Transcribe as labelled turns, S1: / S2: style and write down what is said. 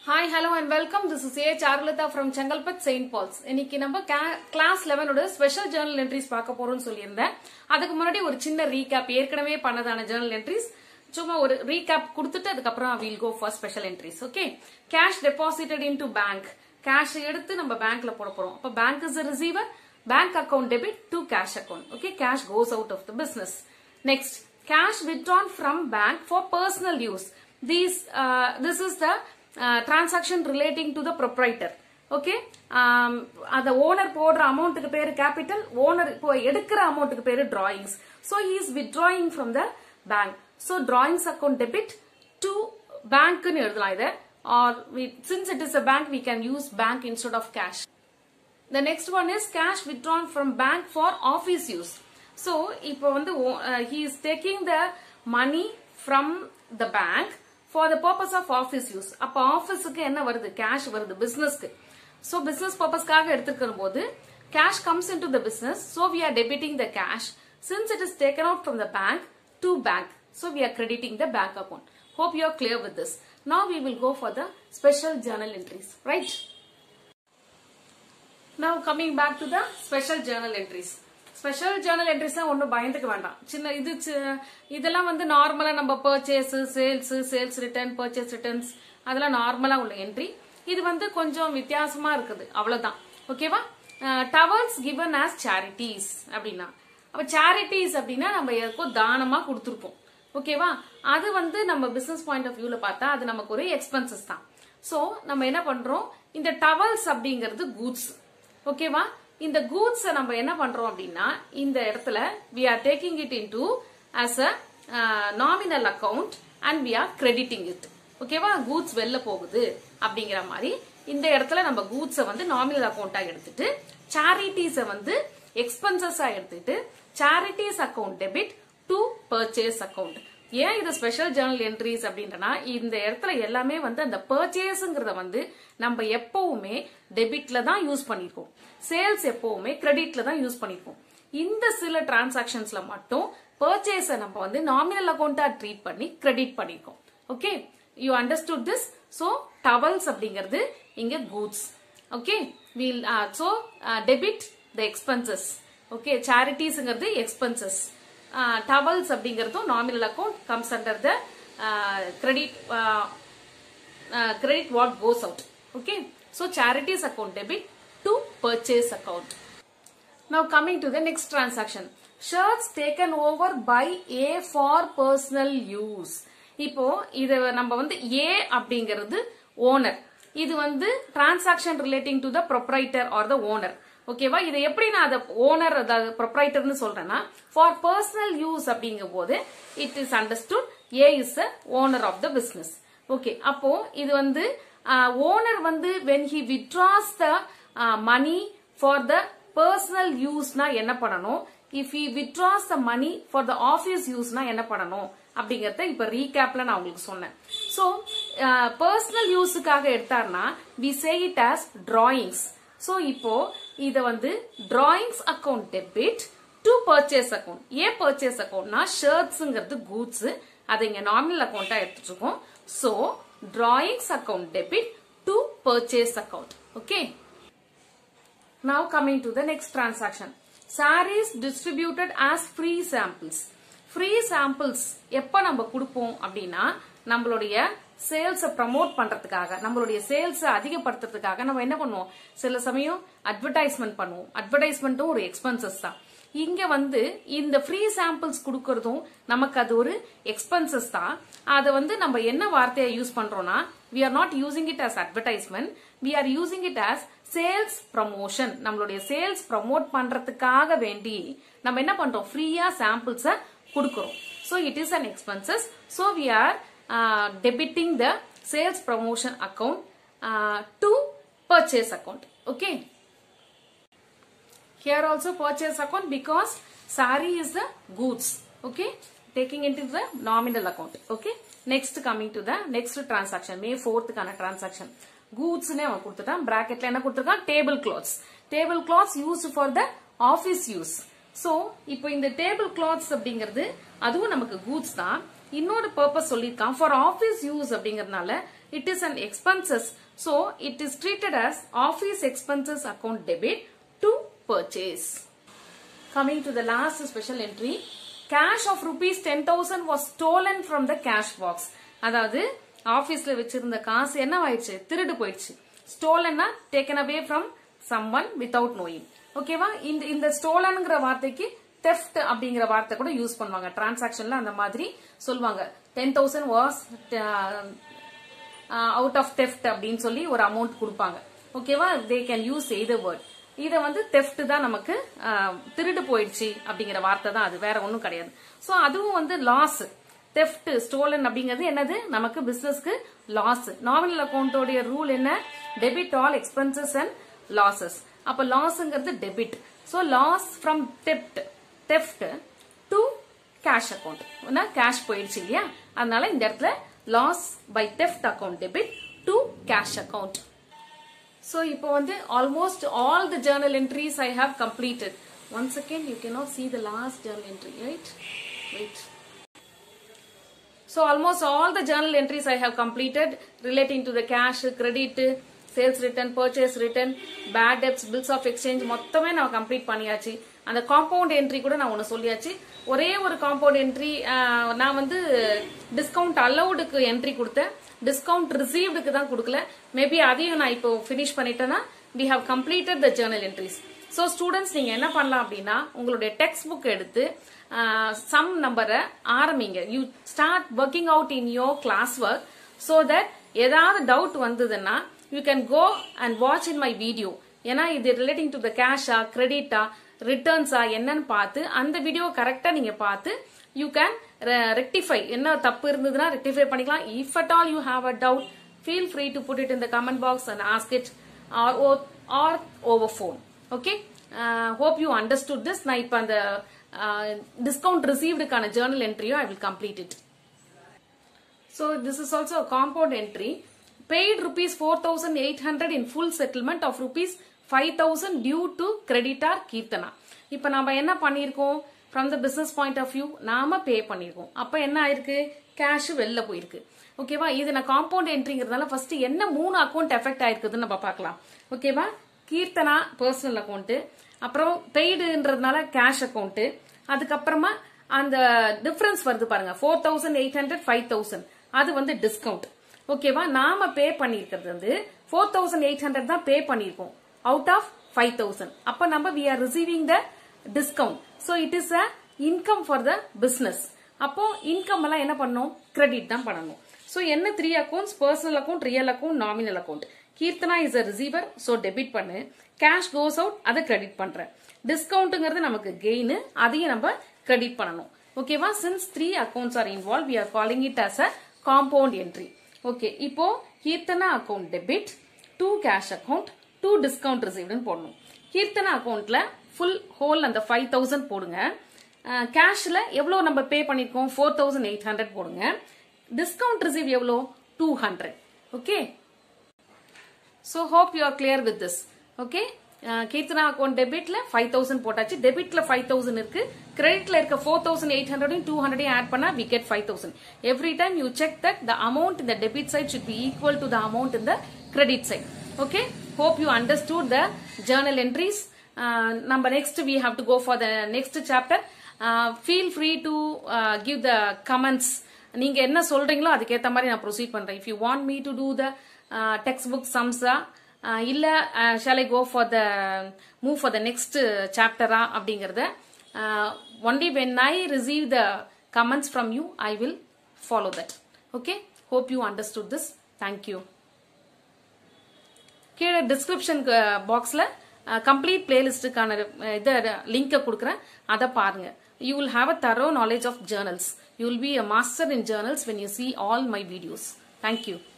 S1: Hi hello and welcome this is a Charulatha from Chengalpattu saint Paul's இன்னைக்கு நம்ம class லெவனோட special journal entries பார்க்க போறோம்னு சொல்லியிருந்தேன் அதுக்கு முன்னாடி ஒரு சின்ன ரீகேப் ஏற்கனவே பண்ணதான ஜேர்னல் என்ட்ரிஸ் சும்மா ஒரு ரீகேப் கொடுத்துட்டு அதுக்கப்புறம் will go for special entries okay cash deposited in to bank cash எடுத்து நம்ம பேங்க்ல போட போறோம் அப்ப bank is receiver bank account debit to cash account okay cash goes out of the business next cash withdrawn from bank for personal use. These, uh, this is the uh, transaction relating to the proprietor. Okay அந்த owner போடுற அமௌண்ட்டுக்கு பேரு capital owner இப்போ எடுக்கிற அமௌண்ட்டுக்கு பேரு drawings so is withdrawing from the bank so drawings account debit to பேங்க்னு எழுதலாம் இதை or since it is a bank we can use bank instead of cash The next one is cash withdrawn from bank for office use. So, இப்போ வந்து uh, he is taking the money from the bank for the purpose of office use. அப்ப ஆபீஸுக்கு என்ன வருது cash வருது பிசினஸ்க்கு so business பர்பஸ்க்காக எடுத்துக்கிற போது cash comes into the business so we are debiting the cash since it is taken out from the bank to bank so we are crediting the bank account hope you are clear with this now we will go for the special journal entries right now coming back to the special journal entries special journal என்ட்ரிஸ்லாம் ஒன்றும் பயந்துக்க வேண்டாம் சின்ன இது C- இதெல்லாம் வந்து நார்மலா நம்ம purchase sales sales return purchase returns அதெல்லாம் நார்மலா உள்ள என்ட்ரி இது வந்து கொஞ்சம் வித்தியாசமா இருக்குது அவ்வளவுதான் ஓகேவா டவர்ஸ் கிவன் ஆஸ் சேரிட்டிஸ் அப்படின்னா அப்ப சேரிட்டிஸ் அப்படின்னா நம்ம எதுக்கும் தானமா கொடுத்துருப்போம் ஓகேவா அது வந்து நம்ம பிசினஸ் பாயிண்ட் ஆஃப் வியூல பார்த்தா அது நமக்கு ஒரு எக்ஸ்பென்சஸ் தான் சோ நம்ம என்ன பண்றோம் இந்த டவல்ஸ் அப்படிங்கிறது கூட்ஸ் ஓகேவா இந்த கூட்ஸ் நம்ம என்ன பண்றோம் அப்படின்னா இந்த இடத்துல we are taking it in to as a nominal account and we are crediting it ஓகேவா கூட்ஸ் வெளில போகுது அப்படிங்கிற மாதிரி இந்த இடத்துல நம்ம கூட்ஸை வந்து நாமினல் அக்கவுண்டா எடுத்துட்டு சேரிட்டிஸை வந்து எக்ஸ்பென்சஸா எடுத்துட்டு charities account debit to purchase account ஏன் இது ஸ்பெஷல் ஜேர்னல் என்ட்ரிஸ் அப்படின்றனா இந்த இடத்துல எல்லாமே வந்து அந்த பர்ச்சேஸ்ங்கிறத வந்து நம்ம எப்பவுமே டெபிட்ல தான் யூஸ் பண்ணிருக்கோம் சேல்ஸ் எப்பவுமே கிரெடிட்ல தான் யூஸ் பண்ணிருக்கோம் இந்த சில டிரான்சாக்ஷன்ஸ்ல மட்டும் பர்ச்சேஸ நம்ம வந்து நாமினல் அக்கௌண்டா ட்ரீட் பண்ணி கிரெடிட் பண்ணிருக்கோம் okay you understood this so towels அப்படிங்கிறது இங்க goods okay we'll so debit the expenses okay சேரிட்டிஸ்ங்கிறது எக்ஸ்பென்சஸ் டவல்ஸ் அப்படிங்கிறதும் nominal account comes under the credit credit what goes out okay so charities account debit to purchase account Now coming to the next transaction. Shirts taken over by A for personal use. இப்போ இது நம்ம வந்து A அப்படிங்கிறது owner இது வந்து transaction relating to the proprietor or the owner ஓகேவா இது எப்படி நான் அதை ஓனர் அதாவது ப்ரொப்ரைட்டர்னு சொல்றேன்னா ஃபார் பர்சனல் யூஸ் அப்படிங்கும் போது it is understood a is a owner of the business okay அப்போ இது வந்து ஓனர் வந்து when he withdraws the money for the personal யூஸ்னா என்ன பண்ணணும் if he withdraws the money for the office யூஸ்னா என்ன பண்ணணும் அப்படிங்கறத இப்ப ரீகேப்ல நான் உங்களுக்கு சொன்னேன் சோ பர்சனல் யூஸுக்காக எடுத்தார்னா we say it as drawings so இப்போ இத வந்து drawings account debit to purchase account ஏன் பர்ச்சேஸ் அக்கவுண்ட்னா ஷர்ட்ஸ்ங்கிறது கூட்ஸ் அதை இங்க நார்மல் அக்கவுண்டா எடுத்துட்டு இருக்கோம் so drawings account debit to purchase account okay Now coming to the next transaction. Sarees distributed as free samples. Free samples எப்ப நம்ம கொடுப்போம் அப்படின்னா நம்மளுடைய சேல்ஸ ப்ரமோட் பண்றதுக்காக நம்மளுடைய சேல்ஸ அதிகப்படுத்துறதுக்காக நம்ம என்ன பண்ணுவோம் சில சமயம் அட்வர்டைஸ்மெண்ட் பண்ணுவோம் அட்வர்டைஸ்மெண்ட்டும் ஒரு எக்ஸ்பென்சஸ் தான் இங்க வந்து இந்த ஃப்ரீ சாம்பிள்ஸ் கொடுக்கறதும் நமக்கு அது ஒரு எக்ஸ்பென்சஸ் தான் அதை வந்து நம்ம என்ன வார்த்தையை யூஸ் பண்றோம்னா we are not using it as advertisement we are using it as sales promotion நம்மளுடைய சேல்ஸ் ப்ரமோட் பண்றதுக்காக வேண்டி நம்ம என்ன பண்றோம் ஃப்ரீயா சாம்பிள்ஸ கொடுக்கறோம் so it is an expenses so we are debiting the sales promotion account to purchase account okay here also purchase account because sari is the goods okay taking into the nominal account okay next coming to the next transaction may 4th கான transaction goods னே அவன் கொடுத்துட்டான் bracketல என்ன கொடுத்திருக்கான் table cloths table cloths used for the office use so இப்போ இந்த table cloths அப்படிங்கிறது அதுவும் நமக்கு goods தான் இன்னொரு பர்பஸ் சொல்லியிருக்கான் ஃபார் ஆஃபீஸ் யூஸ் அப்படிங்கறதுனால it is an expenses so it is treated as office expenses account debit to purchase coming to the last special entry cash of rupees 10000 was stolen from the cash box அதாவது ஆபீஸ்ல வச்சிருந்த காசு என்ன ஆயிடுச்சு திருடு போயிடுச்சு ஸ்டோலன்னா taken away from someone without knowing ஓகேவா இந்த இந்த ஸ்டோலன்ங்கிற வார்த்தைக்கு தெஃப்ட் அப்படிங்கிற வார்த்தை கூட யூஸ் பண்ணுவாங்க டிரான்சாக்ஷன்ல அந்த மாதிரி சொல்லுவாங்க ten thousand was out of theft அப்படின்னு சொல்லி ஒரு அமௌண்ட் கொடுப்பாங்க ஓகேவா they can use either word இதை வந்து தெஃப்ட் தான் நமக்கு ஆஹ், திருடு போயிடுச்சு அப்படிங்கிற வார்த்தை தான் அது வேற ஒன்றும் கிடையாது ஸோ அதுவும் வந்து லாஸ் தெஃப்ட் ஸ்டோலன் அப்படிங்கிறது என்னது நமக்கு பிசினஸ்க்கு லாஸ் நாமினல் அக்கௌண்டோடைய ரூல் என்ன debit all expenses and losses அப்ப லாஸ்ங்கிறது debit so loss from theft theft to cash account cash போயிடுச்சு இல்லையா அதனால இந்த இடத்துல loss by theft account debit to cash account So இப்போ வந்து almost all the journal entries I have completed. One second, you cannot see the last journal entry, right? Wait. So almost all the journal entries I have completed relating to the cash, credit, sales return, purchase return, bad debts, bills of exchange மொத்தமே நான் complete பண்ணியாச்சு அந்த compound entry கூட நான் ஒன்று சொல்லியாச்சு ஒரே ஒரு காம்பவுண்ட் என்ட்ரி நான் வந்து டிஸ்கவுண்ட் அலௌடுக்கு என்ட்ரி கொடுத்தேன் டிஸ்கவுண்ட் ரிசீவ்டுக்கு தான் கொடுக்கல மேபி அதையும் நான் இப்போ ஃபினிஷ் பண்ணிட்டேன்னா we have completed the journal entries so students நீங்க என்ன பண்ணலாம் அப்படின்னா உங்களுடைய டெக்ஸ்ட் புக் எடுத்து சம் நம்பரை ஆரம்பிங்க you start working out in your class work so that ஏதாவது டவுட் வந்ததுன்னா you can go and watch in my video ஏன்னா இது ரிலேட்டிங் டு த கேஷா கிரெடிட்டா ரிட்டர்ன்ஸா என்னன்னு பார்த்து அந்த வீடியோ கரெக்டா நீங்க பார்த்து யூ கேன் ரெக்டிஃபை என்ன தப்பு இருந்ததுன்னா ரெக்டிஃபை பண்ணிக்கலாம் if at all you have a doubt feel free to put it in the comment box and ask it or or over phone okay hope you understood this நான் இப்போ அந்த discount ரிசீவ்டுக்கான journal என்ட்ரியோ I will complete it So this is also a compound entry. Paid rupees 4800 in full settlement of rupees 5000 due to creditor Kirtana. இப்ப நாம என்ன பண்ணிருக்கோம் from the business point of view நாம பே பண்ணிருக்கோம் அப்ப என்ன ஆயிருக்கு கேஷ் வெளில போயிருக்கு ஓகேவா இது நான் காம்பவுண்ட் என்ட்ரிங்கிறதுனால ஃபர்ஸ்ட் என்ன மூணு அக்கௌண்ட் எஃபெக்ட் ஆயிருக்குதுன்னு நம்ம பார்க்கலாம் ஓகேவா கீர்த்தனா பர்சனல் அக்கௌண்ட் அப்புறம் பெய்டுன்றதுனால கேஷ் அக்கௌண்ட் அதுக்கப்புறமா அந்த டிஃபரன்ஸ் வருது பாருங்க four thousand eight hundred five thousand அது வந்து டிஸ்கவுண்ட் ஓகேவா நாம பே பண்ணிருக்கிறது வந்து ஃபோர் தௌசண்ட் எயிட் ஹண்ட்ரட் தான் பே பண்ணிருக்கோம் அவுட் ஆஃப் ஃபைவ் தௌசண்ட் அப்ப நம்ம we are receiving the discount so it is a income for the business அப்போ இன்கம் எல்லாம் என்ன பண்ணணும் கிரெடிட் தான் பண்ணணும் ஸோ என்ன three accounts personal account real account nominal account Keerthana is a receiver so debit பண்ணு கேஷ் கோஸ் அவுட் அதை credit பண்றேன் டிஸ்கவுண்ட்ங்கிறது நமக்கு கெயின் அதையும் நம்ம கிரெடிட் பண்ணணும் ஓகேவா since three accounts are involve we are calling it as a compound entry okay இப்போ Keerthana account debit to cash account to discount ரிசீவ்டுன்னு போடணும் கீர்த்தனா அக்கௌண்ட்ல ஃபுல் ஹோல் அந்த ஃபைவ் தௌசண்ட் போடுங்க கேஷ்ல எவ்வளோ நம்ம பே பண்ணிருக்கோம் ஃபோர் தௌசண்ட் எயிட் ஹண்ட்ரட் போடுங்க டிஸ்கவுண்ட் ரிசீவ் எவ்வளோ two hundred okay so hope you are clear with this okay Keerthana account டெபிட்ல ஃபைவ் தௌசண்ட் போட்டாச்சு டெபிட்ல ஃபைவ் தௌசண்ட் இருக்கு கிரெடிட்ல இருக்க ஃபோர் தௌசண்ட் எயிட் ஹண்ட்ரடையும் டூ ஹண்ட்ரடையும் ஆட் பண்ணா we get five thousand every time you check that the amount இந்த debit side should be equal to the amount இந்த credit side okay hope you understood the journal entries நம்ம next we have to go for the next chapter feel free to give the comments நீங்க என்ன சொல்றீங்களோ அதுக்கேற்ற மாதிரி நான் proceed பண்றேன் if you want me to do the text book சம்ஸா இல்ல shall I go for the move for the next சாப்டரா அப்படிங்கறத only when I receive the comments from you I will follow that okay hope you understood this thank you கீழே description பாக்ஸ்ல complete பிளேலிஸ்டுக்கான இதை லிங்கை கொடுக்குறேன் அதை பாருங்க you will have a thorough knowledge of journals you will be a master in journals when you see all my videos thank you